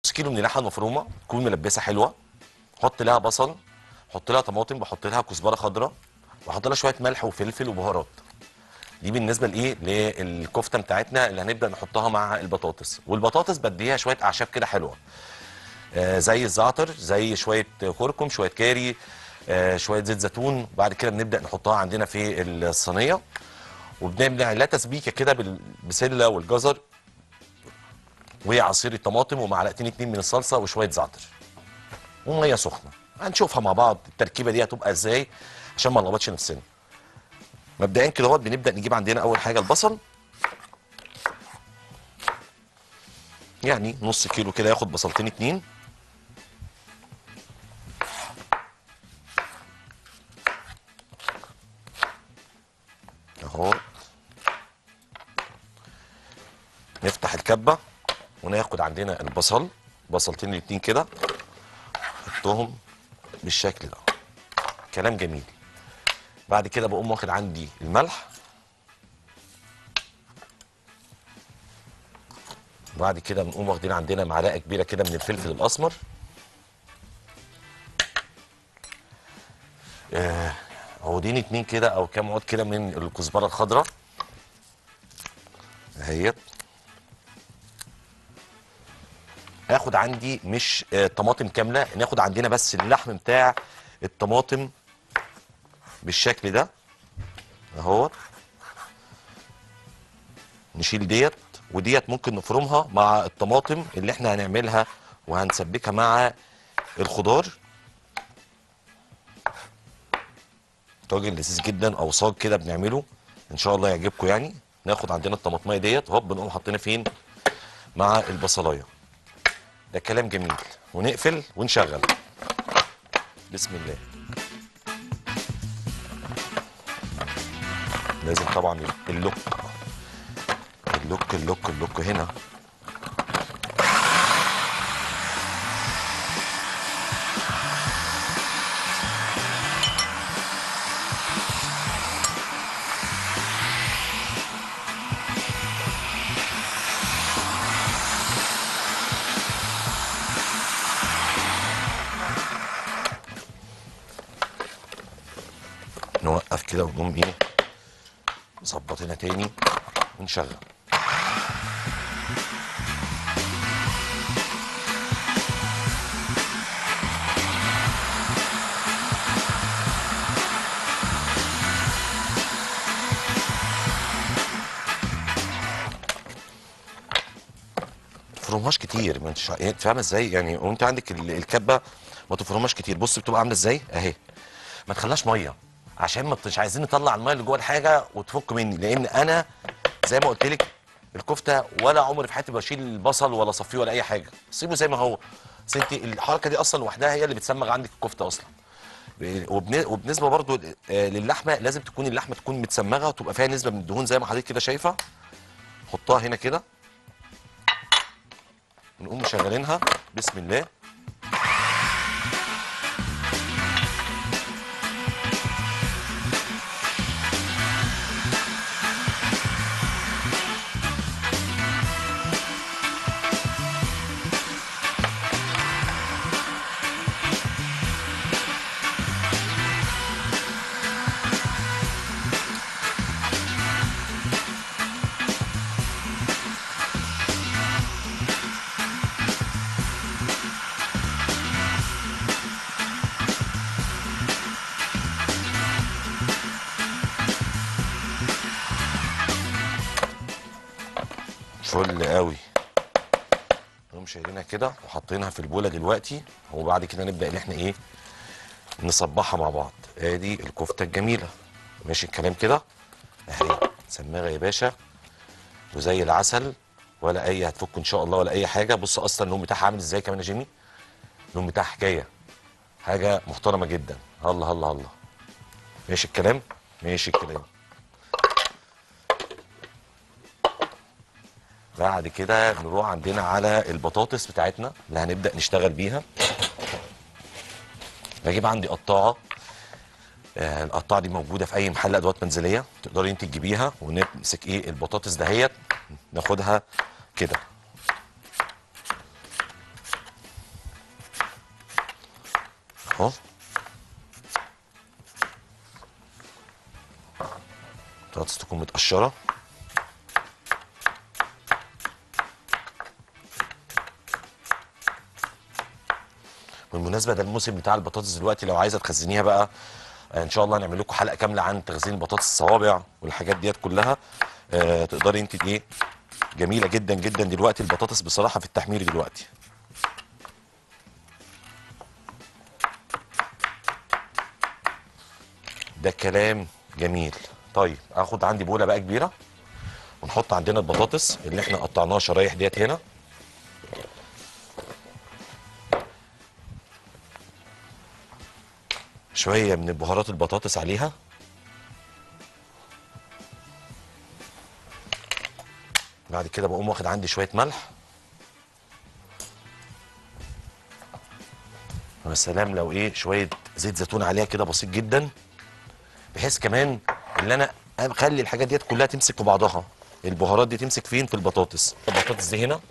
كيلو من اللحمه المفرومه تكون ملبسه حلوه حط لها بصل حط لها طماطم بحط لها كزبره خضراء بحط لها شويه ملح وفلفل وبهارات دي بالنسبه لايه للكفته بتاعتنا اللي هنبدا نحطها مع البطاطس والبطاطس بديها شويه اعشاب كده حلوه آه زي الزعتر زي شويه كركم شويه كاري آه شويه زيت زيتون بعد كده بنبدا نحطها عندنا في الصينيه وبنعمل لها تسبيكه كده بالبسله والجزر وعصير الطماطم ومعلقتين اتنين من الصلصه وشويه زعتر وميه سخنه هنشوفها مع بعض التركيبه دي هتبقى ازاي عشان ما نلخبطش نفسنا مبدئيا كده اهوت بنبدا نجيب عندنا اول حاجه البصل يعني نص كيلو كده ياخد بصلتين اتنين اهو نفتح الكبه وناخد عندنا البصل بصلتين الاتنين كده نحطهم بالشكل ده كلام جميل بعد كده بقوم واخد عندي الملح بعد كده بنقوم واخدين عندنا معلقه كبيره كده من الفلفل الاسمر آه، عودين اتنين كده او كام عود كده من الكزبره الخضراء اهيت اخد عندي مش آه، طماطم كامله ناخد عندنا بس اللحم بتاع الطماطم بالشكل ده اهو نشيل ديت وديت ممكن نفرمها مع الطماطم اللي احنا هنعملها وهنسبكها مع الخضار طاجن لذيذ جدا او صاج كده بنعمله ان شاء الله يعجبكم يعني ناخد عندنا الطماطميه ديت هوب بنقوم حاطينها فين مع البصلايه ده كلام جميل ونقفل ونشغل بسم الله لازم طبعا اللوك اللوك اللوك اللوك هنا نوقف كده ونقوم ايه ظبطنا تاني ونشغل تفرمهاش كتير ما انتش يعني فاهمه ازاي يعني وانت عندك ال- الكبه ما تفرمهاش كتير بص بتبقى عامله ازاي اهي ما تخليهاش ميه عشان ما مش عايزين نطلع الميه اللي جوه الحاجه وتفك مني لان انا زي ما قلت لك الكفته ولا عمري في حياتي بشيل البصل ولا صفيه ولا اي حاجه سيبه زي ما هو بس انت الحركه دي اصلا لوحدها هي اللي بتسمغ عندك الكفته اصلا ب- وبن- وبنسبه برضو آه، للحمه لازم تكون اللحمه تكون متسمغه وتبقى فيها نسبه من الدهون زي ما حضرتك كده شايفه حطها هنا كده نقوم مشغلينها بسم الله فل قوي نقوم شايلينها كده وحاطينها في البوله دلوقتي وبعد كده نبدا ان احنا ايه نصبحها مع بعض ادي الكفته الجميله ماشي الكلام كده اهي سماغه يا باشا وزي العسل ولا اي هتفك ان شاء الله ولا اي حاجه بص اصلا اللون بتاعها عامل ازاي كمان يا جيمي اللون بتاعها حكايه حاجه محترمه جدا الله الله الله ماشي الكلام ماشي الكلام بعد كده نروح عندنا على البطاطس بتاعتنا اللي هنبدا نشتغل بيها بجيب عندي قطاعه آه، القطاعه دي موجوده في اي محل ادوات منزليه تقدري انت تجيبيها ونمسك ايه البطاطس دهيت ناخدها كده اهو البطاطس تكون متقشره بالمناسبه ده الموسم بتاع البطاطس دلوقتي لو عايزه تخزنيها بقى آه، ان شاء الله هنعمل لكم حلقه كامله عن تخزين البطاطس الصوابع والحاجات ديت كلها آه، تقدري انت ايه جميله جدا جدا دلوقتي البطاطس بصراحه في التحمير دلوقتي ده كلام جميل طيب اخد عندي بوله بقى كبيره ونحط عندنا البطاطس اللي احنا قطعناها شرايح ديت هنا شويه من بهارات البطاطس عليها بعد كده بقوم واخد عندي شويه ملح ويا سلام لو ايه شويه زيت زيتون عليها كده بسيط جدا بحيث كمان ان انا اخلي الحاجات ديت كلها تمسك في بعضها البهارات دي تمسك فين في البطاطس البطاطس دي هنا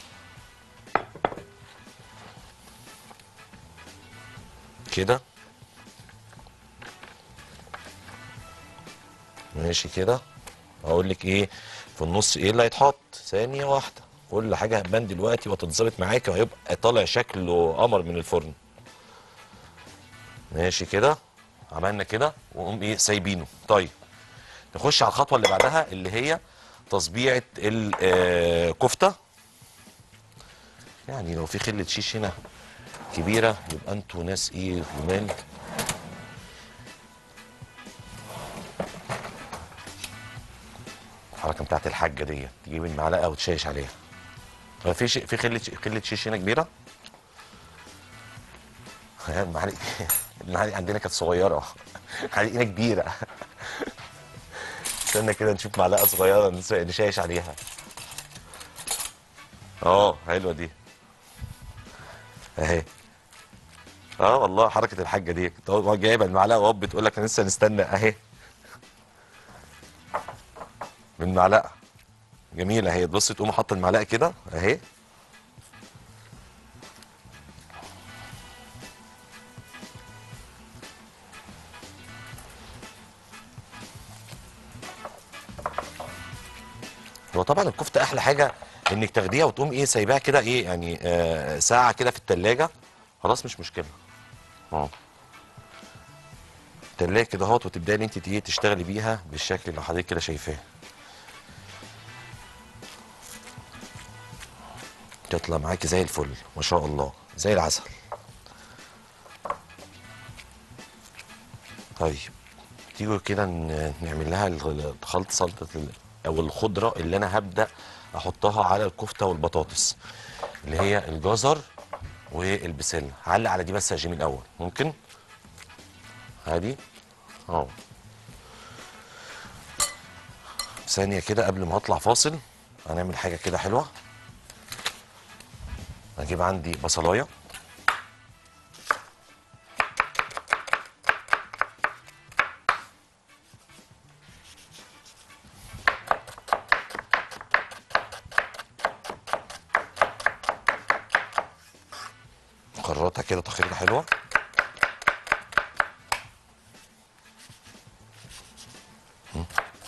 كده ماشي كده اقول لك ايه في النص ايه اللي هيتحط ثانيه واحده كل حاجه هتبان دلوقتي وتتظبط معاك وهيبقى طالع شكله قمر من الفرن ماشي كده عملنا كده ونقوم ايه سايبينه طيب نخش على الخطوه اللي بعدها اللي هي تصبيعه الكفته يعني لو في خله شيش هنا كبيره يبقى انتوا ناس ايه جمال الحركه بتاعت الحاجه ديت تجيب المعلقه وتشيش عليها هو في شيء في خله خله شيش هنا كبيره المعالق المعالق عندنا كانت صغيره معالقنا كبيره استنى كده نشوف معلقه صغيره نس- نشيش عليها اه حلوه دي اهي اه والله حركه الحاجه دي كنت هو جايبه المعلقه وهو بتقول لك انا لسه نستنى اهي من معلقه جميله اهي تبص تقوم حاطه المعلقه كده اهي هو طبعا الكفته احلى حاجه انك تاخديها وتقوم ايه سايباها كده ايه يعني آه ساعه كده في التلاجة خلاص مش مشكله اه التلاجة كده اهوت وتبداي ان انت تيجي تشتغلي بيها بالشكل اللي حضرتك كده شايفاه تطلع معاكي زي الفل ما شاء الله زي العسل طيب تيجوا كده ن- نعمل لها الغ- خلط سلطه ال- او الخضره اللي انا هبدا احطها على الكفته والبطاطس اللي هي الجزر والبسله علق على دي بس يا جيمي الاول ممكن هادي اه ثانيه كده قبل ما اطلع فاصل هنعمل حاجه كده حلوه اجيب عندي بصلايه خرطها كده تخريطه حلوه مم.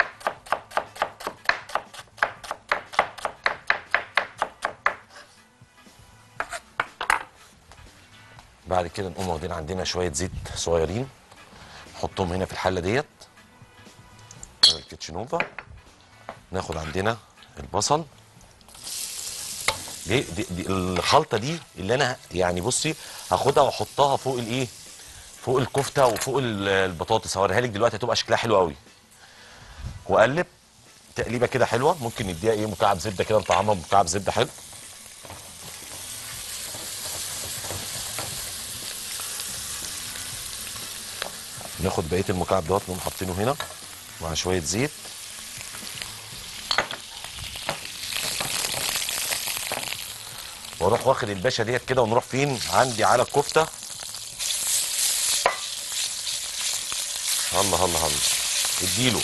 بعد كده نقوم واخدين عندنا شويه زيت صغيرين نحطهم هنا في الحله ديت الكيتشنوفا ناخد عندنا البصل دي, دي, دي الخلطه دي اللي انا يعني بصي هاخدها واحطها فوق الايه فوق الكفته وفوق ال- البطاطس هوريها لك دلوقتي هتبقى شكلها حلو قوي واقلب تقليبه كده حلوه ممكن نديها ايه مكعب زبده كده نطعمها بمكعب زبده حلو ناخد بقيه المكعب دوت نقوم حاطينه هنا مع شويه زيت واروح واخد الباشا ديت كده ونروح فين عندي على الكفته الله الله الله اديله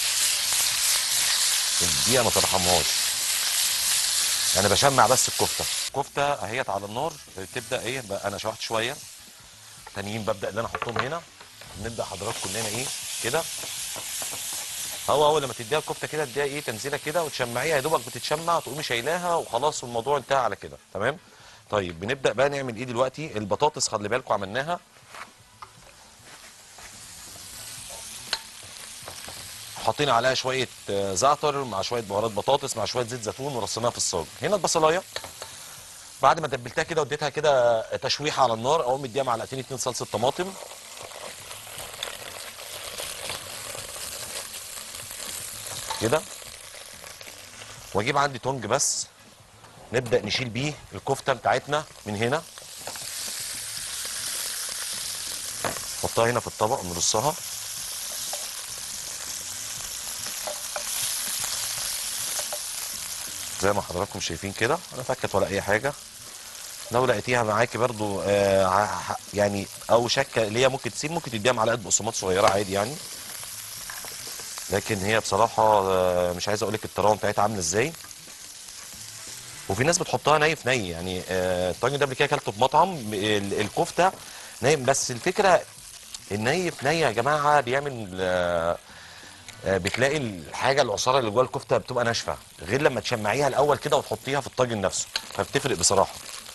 اديها ما ترحمهاش انا بشمع بس الكفته الكفته اهيت على النار تبدا ايه بقى انا شوحت شويه تانيين ببدا ان انا احطهم هنا نبدا حضراتكم ان انا ايه كده هو اول لما تديها الكفته كده تديها ايه تنزيله كده وتشمعيها يا دوبك بتتشمع تقومي شايلاها وخلاص والموضوع انتهى على كده تمام طيب بنبدا بقى نعمل ايه دلوقتي البطاطس خلي بالكم عملناها حاطين عليها شويه آه، زعتر مع شويه بهارات بطاطس مع شويه زيت زيتون ورصيناها في الصاج هنا البصلايه بعد ما دبلتها كده واديتها كده تشويحه على النار اقوم مديها معلقتين اتنين صلصه طماطم كده واجيب عندي تونج بس نبدا نشيل بيه الكفته بتاعتنا من هنا نحطها هنا في الطبق نرصها زي ما حضراتكم شايفين كده انا فكت ولا اي حاجه لو لقيتيها معاكي برضو آه ع- يعني او شكه اللي هي ممكن تسيب ممكن تديها معلقه بقسماط صغيره عادي يعني لكن هي بصراحه آه مش عايز اقول لك الطراوه بتاعتها عامله ازاي وفي ناس بتحطها ني في ني يعني آه الطاجن ده قبل كده اكلته في مطعم ال- الكفته ني بس الفكره الني في ني يا جماعه بيعمل آه آه، بتلاقي الحاجه العصاره اللي جوه الكفته بتبقى ناشفه غير لما تشمعيها الاول كده وتحطيها في الطاجن نفسه فبتفرق بصراحه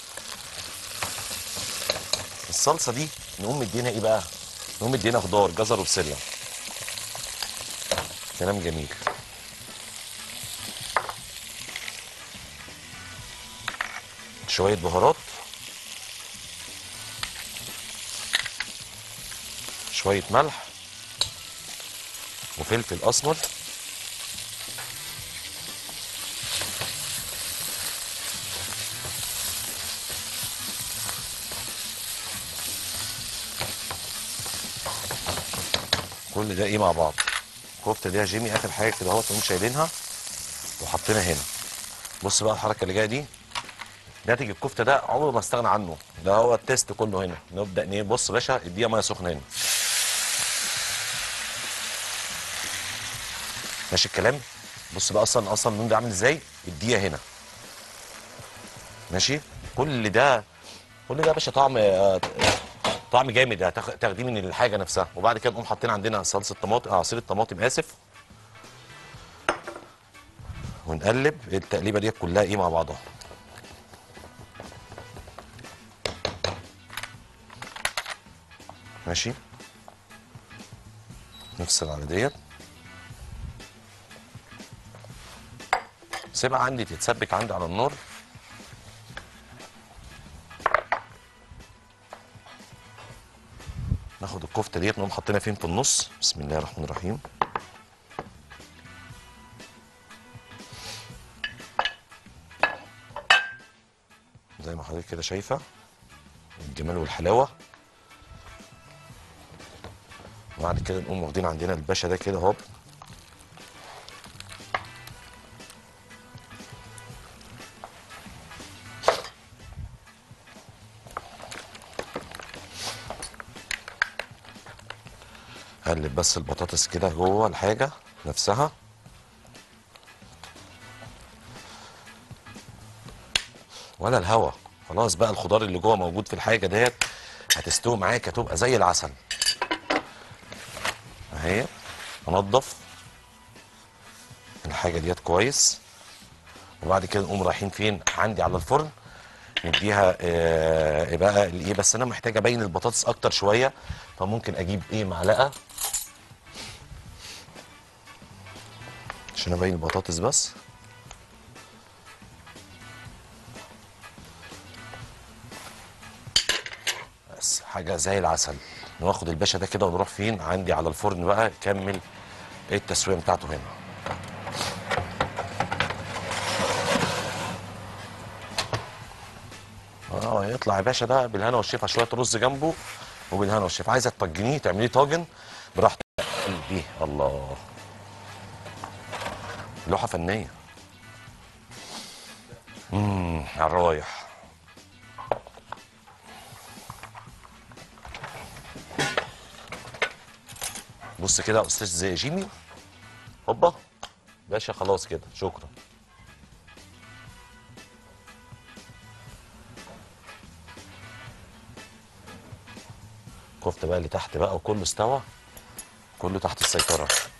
الصلصه دي نقوم مدينا ايه بقى نقوم مدينا خضار جزر وبسله كلام جميل شويه بهارات شويه ملح وفلفل اسمر كل ده ايه مع بعض الكفته دي يا جيمي اخر حاجه كده اهوت نقوم شايلينها وحاطينها هنا بص بقى الحركه اللي جايه دي ناتج الكفته ده عمره ما استغنى عنه ده هو التيست كله هنا نبدا ايه بص يا باشا اديها ميه سخنه هنا ماشي الكلام بص بقى اصلا اصلا النون ده عامل ازاي اديها هنا ماشي كل ده كل ده يا باشا طعم آه، طعم جامد هتاخ- تاخديه من الحاجه نفسها وبعد كده نقوم حاطين عندنا صلصه طماطم آه، عصير الطماطم اسف ونقلب التقليبه ديت كلها ايه مع بعضها ماشي نفصل على ديت سيبها عندي تتسبك عندي على النار ناخد الكفته ديت نقوم حاطينها فين في النص بسم الله الرحمن الرحيم زي ما حضرتك كده شايفه الجمال والحلاوه وبعد كده نقوم واخدين عندنا الباشا ده كده اهو قلب بس البطاطس كده جوه الحاجه نفسها ولا الهوا خلاص بقى الخضار اللي جوه موجود في الحاجه ديت هتستوي معاك هتبقى زي العسل اهي انضف الحاجه ديت كويس وبعد كده نقوم رايحين فين عندي على الفرن نديها آه بقى الايه بس انا محتاج ابين البطاطس اكتر شويه فممكن اجيب ايه معلقه عشان ابين البطاطس بس بس حاجه زي العسل ناخد الباشا ده كده ونروح فين عندي على الفرن بقى كمل التسويه بتاعته هنا اه يطلع يا باشا ده بالهنا والشفا شويه رز جنبه وبالهنا والشفا عايزه تطجنيه تعمليه طاجن براحتك قلبي الله لوحه فنيه امم على الرايح بص كده يا استاذ زي جيمي هوبا باشا خلاص كده شكرا الكفته بقى اللي تحت بقى وكله استوى كله تحت السيطره